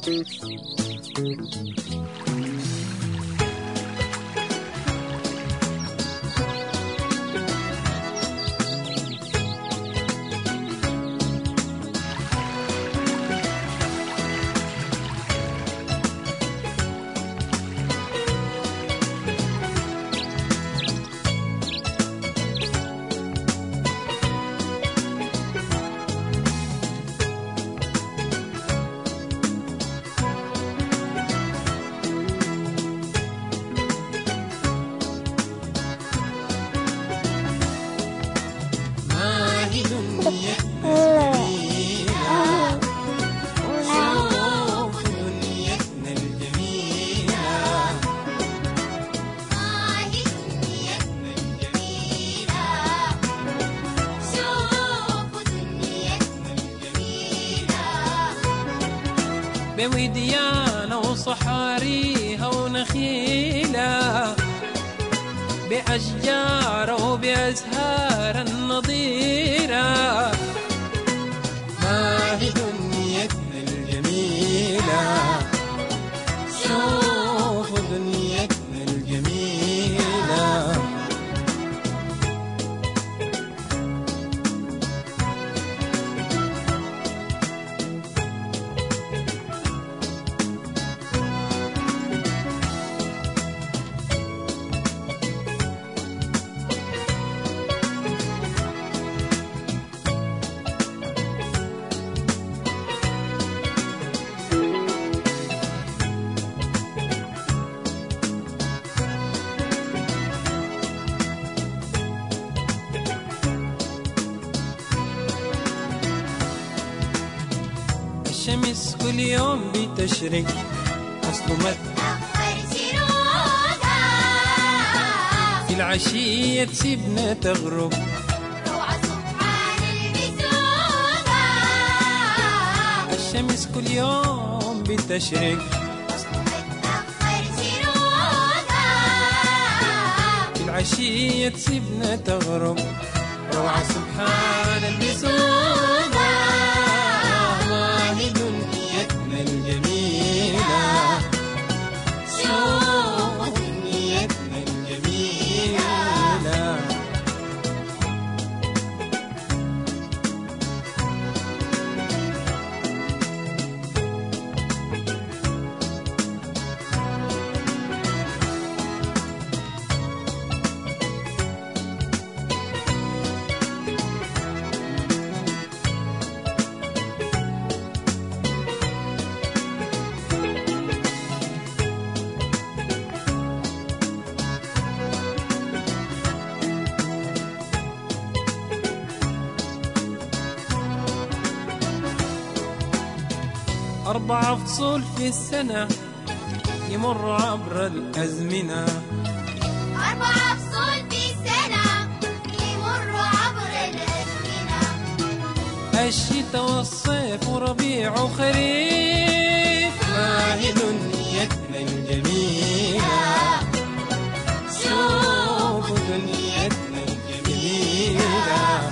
ما هي دنيتنا الجميلة شوف دنيتنا الجميلة ما هي دنيتنا الجميلة شوفوا دنيتنا الجميلة بوديانة وصحاريها ونخيلة بأشجار وبأزهار النضيرة ما هي دنيتنا الجميلة شوفوا دنيتنا الجميلة الشمس كل يوم بتشرق أصل ما أخر شروقها في العشية تسيبنا تغرب روعة سبحان البسوقها الشمس كل يوم بتشرق أخر شروقها في العشية تسيبنا تغرب روعة سبحان اللي سوقها ما هي دنيتنا الجميلة شوف دنيتنا الجميلة أربع فصول في السنة يمر عبر الأزمنة أربعة فصول في السنة يمروا عبر الأزمنة الشتاء والصيف وربيع وخريف ما هي دنيتنا الجميلة شوفوا دنيتنا الجميلة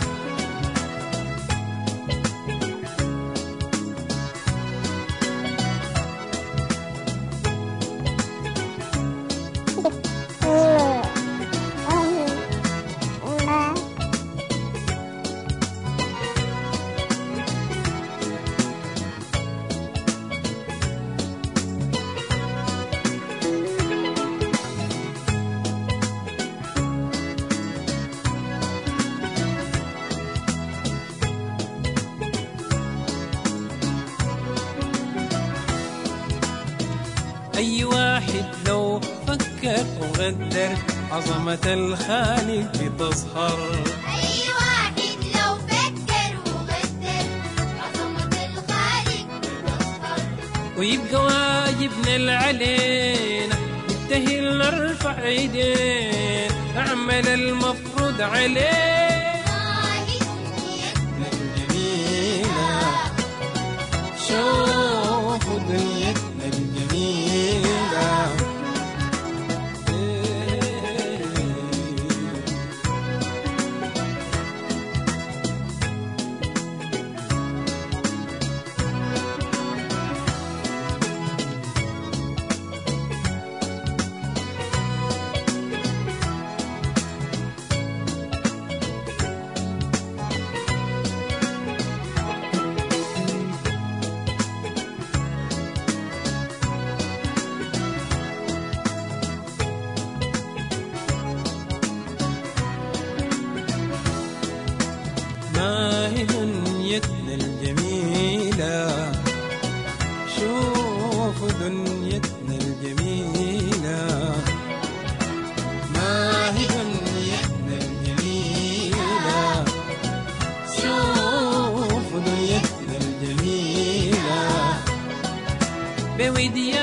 أي واحد لو فكر وغدر عظمة الخالق بتظهر أي واحد لو فكر وغدر عظمة الخالق بتظهر ويبقى واجبنا اللي علينا نبتهل نرفع ايدين نعمل المفروض علينا ما هي دنيتنا الجميلة شوفوا دنيتنا الجميلة وديان